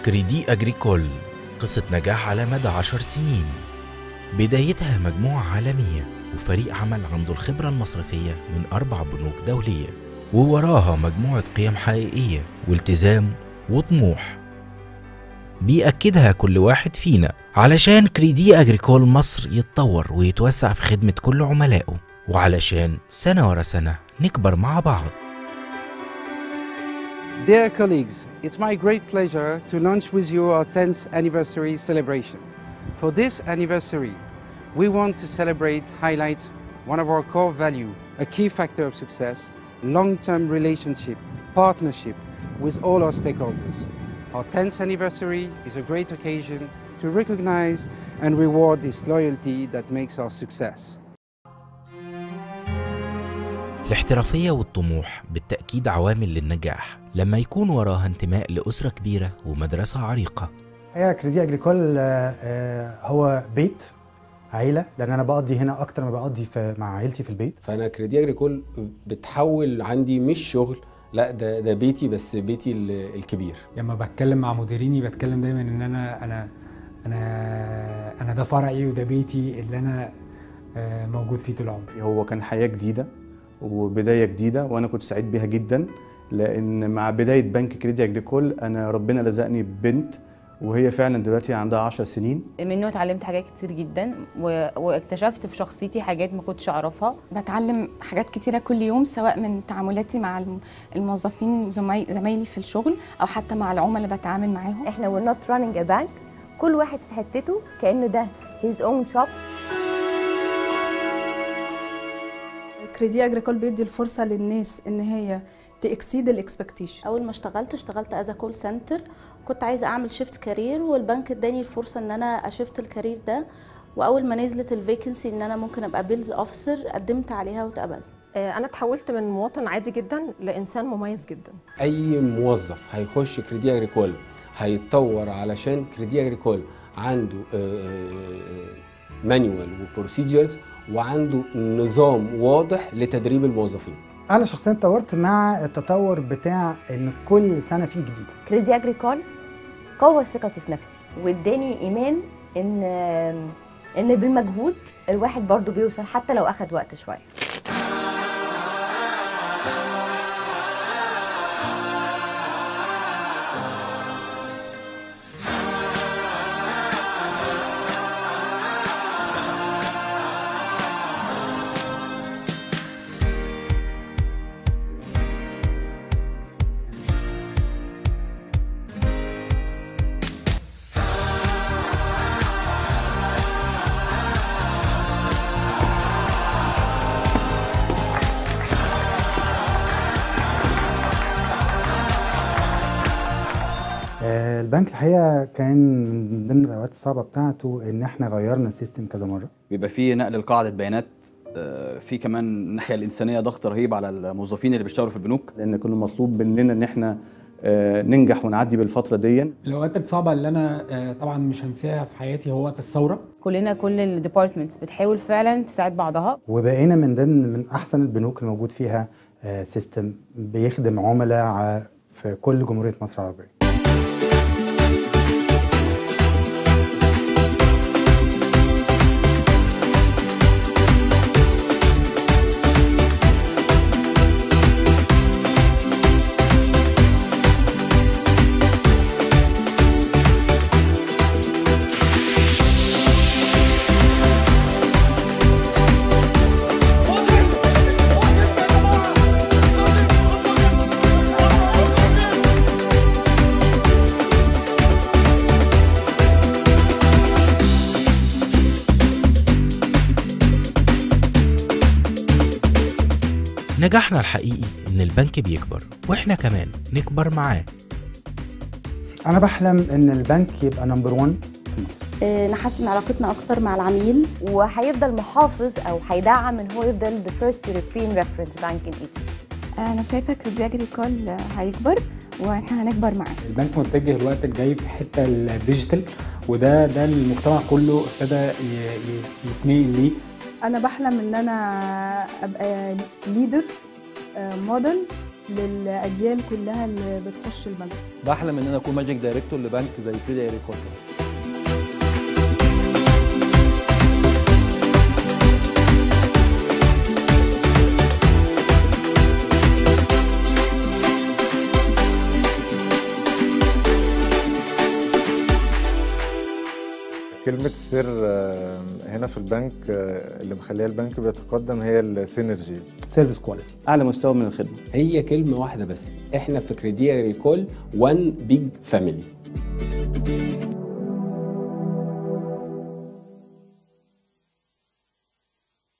كريدي أجريكول قصة نجاح على مدى عشر سنين بدايتها مجموعة عالمية وفريق عمل عنده الخبرة المصرفية من أربع بنوك دولية ووراها مجموعة قيم حقيقية والتزام وطموح بيأكدها كل واحد فينا علشان كريدي أجريكول مصر يتطور ويتوسع في خدمة كل عملائه وعلشان سنة ورا سنة نكبر مع بعض Dear colleagues, it's my great pleasure to launch with you our 10th anniversary celebration. For this anniversary, we want to celebrate, highlight one of our core values, a key factor of success, long-term relationship, partnership with all our stakeholders. Our 10th anniversary is a great occasion to recognize and reward this loyalty that makes our success. الاحترافية والطموح بالتأكيد عوامل للنجاح لما يكون وراها انتماء لأسرة كبيرة ومدرسة عريقة هي كريدي اجريكول آه، آه، هو بيت عيله لان انا بقضي هنا اكتر ما بقضي في مع عيلتي في البيت فانا كريدي اجريكول بتحول عندي مش شغل لا ده ده بيتي بس بيتي ال- الكبير لما بتكلم مع مديريني بتكلم دايما ان انا انا انا انا ده فرعي وده بيتي اللي انا آه، موجود فيه طول عمري هو كان حياة جديدة وبداية جديدة وأنا كنت سعيد بيها جدا لأن مع بداية بنك كريدي أجريكول أنا ربنا رزقني ببنت وهي فعلا دلوقتي عندها 10 سنين منه اتعلمت حاجات كتير جدا و... واكتشفت في شخصيتي حاجات ما كنتش اعرفها بتعلم حاجات كتيرة كل يوم سواء من تعاملاتي مع الم- الموظفين زماي- زمايلي في الشغل أو حتى مع العملاء اللي بتعامل معاهم احنا we're not running a bank كل واحد في حتته كأنه ده his own shop كريدي اجريكول بيدي الفرصه للناس ان هي تاكسيد الاكسبكتيشن اول ما اشتغلت اشتغلت از كول سنتر كنت عايزه اعمل شيفت كارير والبنك اداني الفرصه ان انا اشفت الكارير ده واول ما نزلت الفيكنسي ان انا ممكن ابقى بيلز اوفيسر قدمت عليها واتقبلت انا اتحولت من مواطن عادي جدا لانسان مميز جدا اي موظف هيخش كريدي اجريكول هيتطور علشان كريدي اجريكول عنده مانيوال وبروسيجرز وعنده نظام واضح لتدريب الموظفين انا شخصيا اتطورت مع التطور بتاع ان كل سنه فيه جديد كريدي اجريكول قوى ثقتي في نفسي واداني ايمان ان ان بالمجهود الواحد برضو بيوصل حتى لو اخد وقت شويه آه، البنك الحقيقه كان من ضمن الاوقات الصعبه بتاعته ان احنا غيرنا السيستم كذا مره بيبقى فيه نقل لقاعدة بيانات آه، في كمان الناحية الإنسانية ضغط رهيب على الموظفين اللي بيشتغلوا في البنوك لأن كنا مطلوب مننا إن إحنا آه، ننجح ونعدي بالفترة دي الاوقات الصعبه اللي انا آه، طبعا مش هنساها في حياتي هو وقت الثوره كلنا كل الديبارتمنتس بتحاول فعلا تساعد بعضها وبقينا من ضمن من احسن البنوك الموجود فيها آه، سيستم بيخدم عملاء ع- في كل جمهوريه مصر العربيه نجاحنا الحقيقي إن البنك بيكبر وإحنا كمان نكبر معاه انا بحلم ان البنك يبقى نمبر 1 في مصر آه، نحسن علاقتنا اكتر مع العميل وهيفضل محافظ او هيدعم ان هو يفضل the first European reference bank in Egypt أنا شايفة كريدي أجريكول هيكبر وإحنا هنكبر معاه البنك متجه الوقت الجاي في حته الديجيتال وده ده المجتمع كله ابتدى ي- ي- يتنقل ليه انا بحلم ان انا ابقى ليدر موديل للاجيال كلها اللي بتخش البنك بحلم ان انا اكون ماجيك دايركتور لبنك زي كريدي اجريكول كلمة السر آه، هنا في البنك آه، اللي مخليها البنك بيتقدم هي السينرجي سيرفيس كواليتي اعلى مستوى من الخدمه هي كلمه واحده بس احنا في كريدي اجريكول وان بيج فاميلي